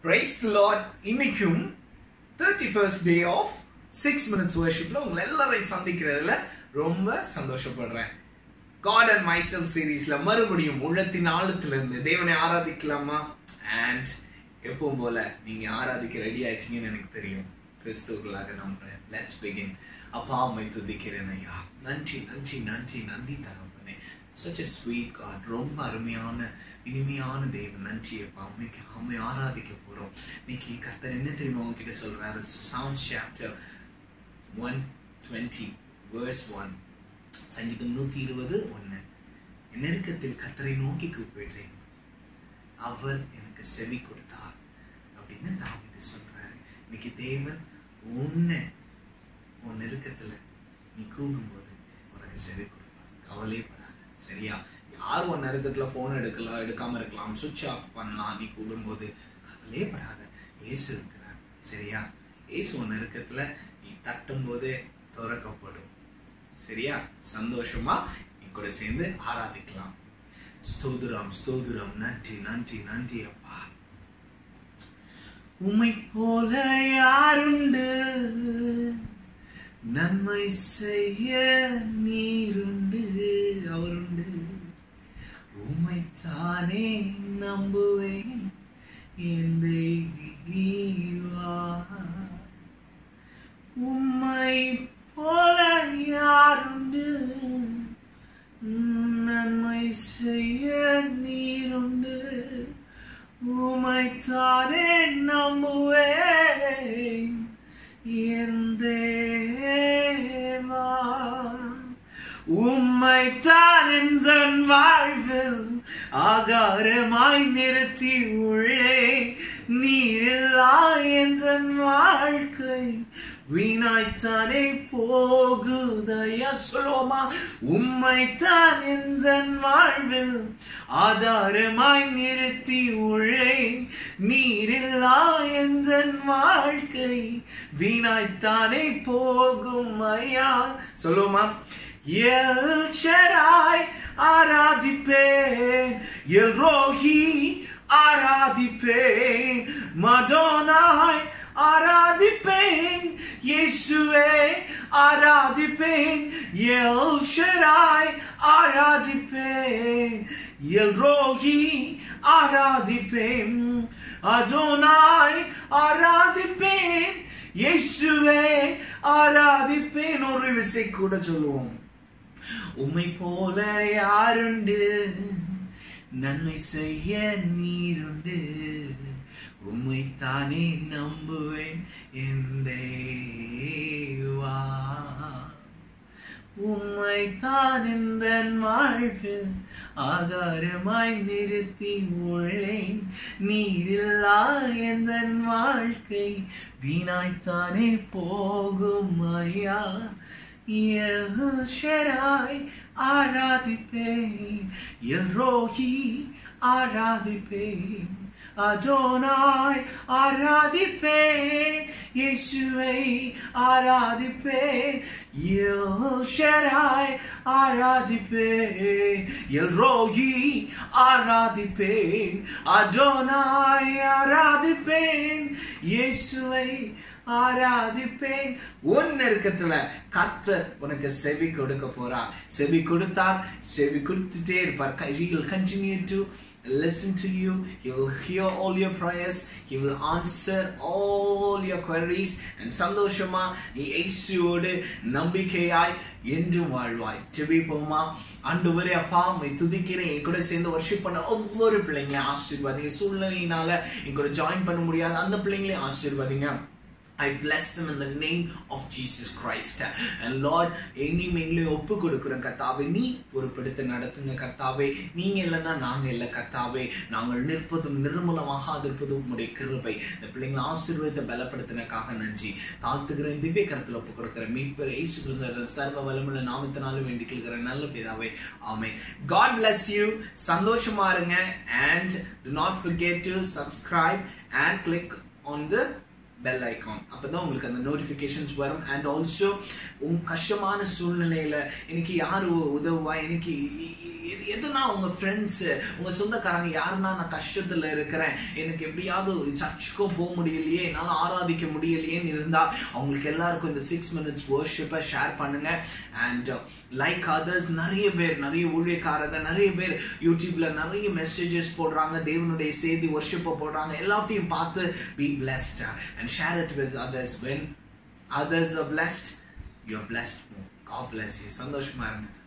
Price lord இன்னைக்கும் thirty first day of six minutes வர்ஷிப்ல உங்களை எல்லாரையும் சந்திக்கிறதுல ரொம்ப சந்தோஷப்படுறேன் காட் அண்ட் மைசெல்ஃப் சீரீஸ்ல மறுபடியும் உள்ளத்தின் ஆழத்துல இருந்து தேவனை ஆராதிக்கலாமா அண்ட் எப்பவும் போல நீங்க ஆராதிக்க ரெடி ஆயிட்டீங்கன்னு எனக்கு தெரியும் கிறிஸ்துவர்களாக நம்புறேன் லெட்ஸ் பிகின் அப்பா அம்மை துதிக்கிறேன் ஐயா நன்றி நன்றி நன்றி நன்றி தகப்பனே such a sweet God ரொம்ப அருமையான இனிமையான தேவன் நன்றி அப்பா அம்மைக்கு அம்மை ஆராதிக்க போறோம் இன்னைக்கு கர்த்தர் என்ன தெரியுமா உங்ககிட்ட சொல்றாரு சவுண்ட் chapter one twenty verse one சங்கீதம் நூத்தி இருபது ஒன்னு நெருக்கத்தில் கர்த்தரை நோக்கி கூப்பிடுறேன் அவர் எனக்கு செவி கொடுத்தார் அப்படின்னு தாவிது சொல்றாரு இன்னைக்கு தேவன் உன்னை உன் நெருக்கத்துல நீ கூடும்போது உனக்கு செவி கொடுப்பார் கவலைப்படாத சரியா யார் உன் நெருக்கத்துல போன் எடுக்கலாம் எடுக்காம இருக்கலாம் சுவிட்ச் ஆஃப் பண்ணலாம் நீ கூடும்போது கவலையப்படாத இயேசு இருக்கிறார் சரியா இயேசு உன் நெருக்கத்துல நீ தட்டும் போதே திறக்கப்படும் சரியா சந்தோஷமா நீ கூட சேர்ந்து ஆராதிக்கலாம் ஸ்தோதிரம் ஸ்தோதிரம் நன்றி நன்றி நன்றி அப்பா உமை போல யாருண்டு நன்மை செய்ய நீருண்டு அவருண்டு உமைத்தானே நம்புவேன் என் தெய்வா உம்மை போல யாருண்டு நன்மை செய்ய நீருண்டு உமைத்தானே நம்புவேன் என் தேவா உம்மைத்தான் இந்த வாழ்வில் ஆகாரமாய் நிறுத்தி உள்ளே நீரில்லா என்ற வாழ்க்கை வீணாய்த்தானே போகுதையா சொல்லுவோமா உம்மைத்தான் இந்த வாழ்வில் ஆதாரமாய் நிறுத்தி உள்ளே நீரில்லா என்ற வாழ்க்கை வீணாய்த்தானே போகும் ஐயா சொல்லுவோமா எல் ஷராய் ஆராதிப்பேன் எல் ரோஹி ஆராதிப்பேன் மதோனாய் ஆராதிப்பேன் இயேசுவே ஆராதிப்பேன் எல் ஷராய் ஆராதிப்பேன் எல் ரோஹி ஆராதிப்பேன் அதோனாய் ஆராதிப்பேன் இயேசுவே ஆராதிப்பேன் ஒரு விசை கூட சொல்லுவோம் உம்மை போல யாருண்டு நன்மை செய்ய நீருண்டு உம்மைத்தானே நம்புவேன் என் தேவா உம்மைத்தான் இந்த வாழ்வில் ஆகாரமாய் நிறுத்தி உள்ளேன் நீரில்லா எந்த வாழ்க்கை வீணாய்த்தானே போகும் ஐயா ஷராய் ஆராதிப்பேன் எல் ரோஹி ஆராதிப்பேன் அதோனாய் ஆராதிப்பேன் இயேசுவை ஆராதிப்பேன் எல் ஷராய் ஆராதிப்பேன் எல் ரோஹி ஆராதிப்பேன் அதோனாய் ஆராதிப்பேன் இயேசுவை ஆராதிப்பேன் உன் நெருக்கத்துல கர்த்தர் உனக்கு செவி கொடுக்க போறார் செவி கொடுத்தார் செவி கொடுத்துட்டே இருப்பார் he will continue to listen to you he will hear all your prayers he will answer all your queries and சந்தோஷமா நீ இயேசுவோடு நம்பிக்கையாய் என்றும் வாழ்வாய் ஜெபிப்போமா ஆண்டவரே அப்பா உம்மை துதிக்கிறேன் என் கூட சேர்ந்து வர்ஷிப் பண்ண ஒவ்வொரு பிள்ளைங்க ஆசீர்வாதிங்க சூழ்நிலையினால என் கூட ஜாயின் பண்ண முடியாத அந்த பிள்ளைங்களையும் ஆசீர்வாதிங்க I bless them in the name of Jesus Christ. And Lord, எங்கேயும் எங்களையும் ஒப்பு கொடுக்குறோம் கர்த்தாவே நீ பொறுப்பெடுத்து நடத்துங்க கர்த்தாவே நீங்க இல்லைன்னா நாங்க இல்லை கர்த்தாவே நாங்கள் நிற்பதும் நிர்மலமாகாதிருப்பதும் உங்களுடைய கிருபை இந்த பிள்ளைங்களை ஆசீர்வாதத்தை பலப்படுத்தினக்காக நன்றி தாழ்த்துகிறேன் திவ்ய கருத்துல ஒப்பு கொடுக்குறேன் மீட்பர் ஏசு கிறிஸ்துவின் சர்வ வளமுள்ள நாமத்தினாலும் வேண்டிக் கொள்கிறேன் நல்ல பிதாவே ஆமே காட் bless you சந்தோஷமா இருங்க and do not forget to subscribe and click on the bell icon அப்பதான் உங்களுக்கு அந்த நோட்டிபிகேஷன்ஸ் வரும் அண்ட் ஆல்சோ உங்க கஷ்டமான சூழ்நிலையில எனக்கு யாரு உதவுவா எனக்கு இ- இ- எது- எதுனா உங்க ஃப்ரெண்ட்ஸ் உங்க சொந்தக்காரங்க யாருன்னா நான் கஷ்டத்துல இருக்கிறேன் எனக்கு எப்படியாவது சர்ச்சுக்கும் போக முடியலையே என்னால ஆராதிக்க முடியலையேன்னு இருந்தா அவங்களுக்கு எல்லாருக்கும் இந்த சிக்ஸ் மினிட்ஸ் வர்ஷிப்பை ஷேர் பண்ணுங்க அண்ட் லைக் அதர்ஸ் நிறைய பேர் நிறைய ஊழியக்காரங்க நிறைய பேர் யூடியூப்ல நிறைய மெசேஜஸ் போடுறாங்க தேவனுடைய செய்தி வர்ஷிப்பை போடுறாங்க எல்லாத்தையும் பார்த்து be blessed and share it with others when others are blessed you are blessed more god bless you சந்தோஷமா இருங்க